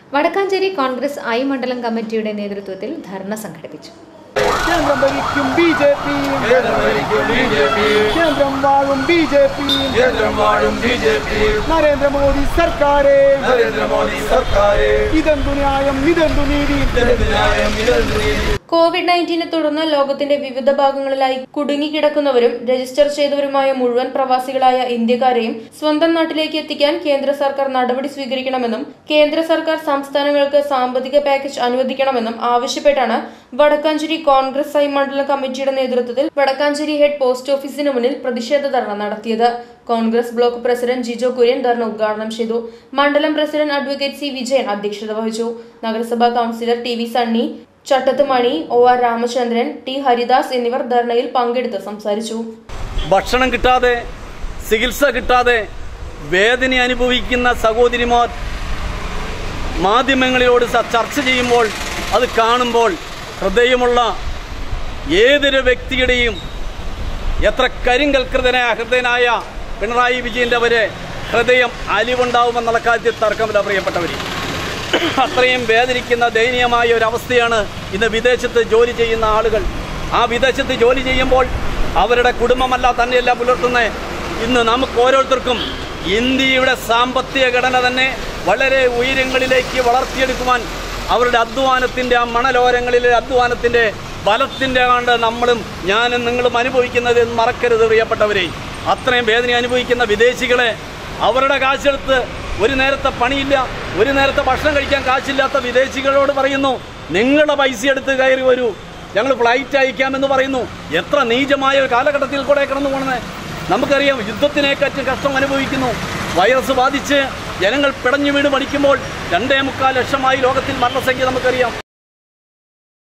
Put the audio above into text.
Vadakkanchery Congress I മണ്ഡലം കമ്മിറ്റിയുടെ നേതൃത്വത്തിൽ ധർണ സംഘടിപ്പിച്ചു കേന്ദ്രം ഭരിക്കും ബി ജെ പി കേന്ദ്രം വാഴും ബി ജെ പി കേന്ദ്രം വാഴും B J P Narendra Modi സർക്കാരെ Narendra Modi സർക്കാരെ ഇതെന്തു ന്യായം ഇതെന്തു നീതി ഇതെന്ത് ന്യായം ഇതെന്ത് നീതി കോവിഡ് നയൻറ്റീനെ തുടർന്ന് ലോകത്തിന്റെ വിവിധ ഭാഗങ്ങളിലായി കുടുങ്ങിക്കിടക്കുന്നവരും രജിസ്റ്റർ ചെയ്തവരുമായ മുഴുവൻ പ്രവാസികളായ ഇന്ത്യക്കാരെയും സ്വന്തം നാട്ടിലേക്ക് എത്തിക്കാൻ കേന്ദ്ര സർക്കാർ നടപടി സ്വീകരിക്കണമെന്നും കേന്ദ്ര സർക്കാർ സംസ്ഥാനങ്ങൾക്ക് സാമ്പത്തിക പാക്കേജ് അനുവദിക്കണമെന്നും ആവശ്യപ്പെട്ടാണ് വടക്കാഞ്ചേരി കോൺഗ്രസ് ഐ മണ്ഡലം കമ്മിറ്റിയുടെ നേതൃത്വത്തിൽ വടക്കാഞ്ചേരി ഹെഡ് പോസ്റ്റ് ഓഫീസിന് മുന്നിൽ പ്രതിഷേധ ധർണ നടത്തിയത് കോൺഗ്രസ് ബ്ലോക്ക് പ്രസിഡന്റ് ജിജോ കുര്യൻ ധർണ ഉദ്ഘാടനം ചെയ്തു മണ്ഡലം പ്രസിഡന്റ് അഡ്വക്കേറ്റ് സി വിജയൻ അധ്യക്ഷത വഹിച്ചു നഗരസഭാ councillor T V Sunny Chattath Mani O R Ramachandran T Haridas എന്നിവർ ധർണയിൽ പങ്കെടുത്ത് സംസാരിച്ചു ഭക്ഷണം കിട്ടാതെ ചികിത്സ കിട്ടാതെ വേദന അനുഭവിക്കുന്ന സഹോദരിമാർ മാധ്യമങ്ങളിലോട് സ- ചർച്ച ചെയ്യുമ്പോൾ അത് കാണുമ്പോൾ ഹൃദയമുള്ള ഏതൊരു വ്യക്തിയുടെയും എത്ര കരിങ്കൽകൃതനായ ഹൃദയനായ പിണറായി വിജയൻ്റെ വരെ ഹൃദയം അലിവുണ്ടാവുമെന്നുള്ള കാര്യത്തിൽ തർക്കമില്ല പ്രിയപ്പെട്ടവർ അത്രയും വേദനിക്കുന്ന ദയനീയമായ ഒരു അവസ്ഥയാണ് ഇന്ന് വിദേശത്ത് ജോലി ചെയ്യുന്ന ആളുകൾ ആ വിദേശത്ത് ജോലി ചെയ്യുമ്പോൾ അവരുടെ കുടുംബമല്ല തന്നെയല്ല പുലർത്തുന്നത് ഇന്ന് നമുക്ക് ഓരോരുത്തർക്കും ഇന്ത്യയുടെ സാമ്പത്തിക ഘടന തന്നെ വളരെ ഉയരങ്ങളിലേക്ക് വളർത്തിയെടുക്കുവാൻ അവരുടെ അധ്വാനത്തിൻ്റെ ആ മണലോരങ്ങളിലെ അധ്വാനത്തിൻ്റെ ബലത്തിൻ്റെ കണ്ട് നമ്മളും ഞാനും നിങ്ങളും അനുഭവിക്കുന്നത് എന്ന് മറക്കരുത് പ്രിയപ്പെട്ടവരെ അത്രയും വേദന അനുഭവിക്കുന്ന വിദേശികളെ അവരുടെ കാശെടുത്ത് ഒരു നേരത്തെ പണിയില്ല ഒരു നേരത്തെ ഭക്ഷണം കഴിക്കാൻ കാശില്ലാത്ത വിദേശികളോട് പറയുന്നു നിങ്ങളുടെ പൈസ എടുത്ത് കയറി വരൂ ഞങ്ങൾ ഫ്ലൈറ്റ് അയക്കാമെന്ന് പറയുന്നു എത്ര നീചമായ ഒരു കാലഘട്ടത്തിൽ കൂടെ കടന്നു പോകണേ നമുക്കറിയാം യുദ്ധത്തിനേക്കാറ്റും കഷ്ടം അനുഭവിക്കുന്നു വൈറസ് ബാധിച്ച് ജനങ്ങൾ പിടഞ്ഞു വീട് മടിക്കുമ്പോൾ രണ്ടേ മുക്കാൽ ലക്ഷമായി ലോകത്തിൽ മരണസംഖ്യ നമുക്കറിയാം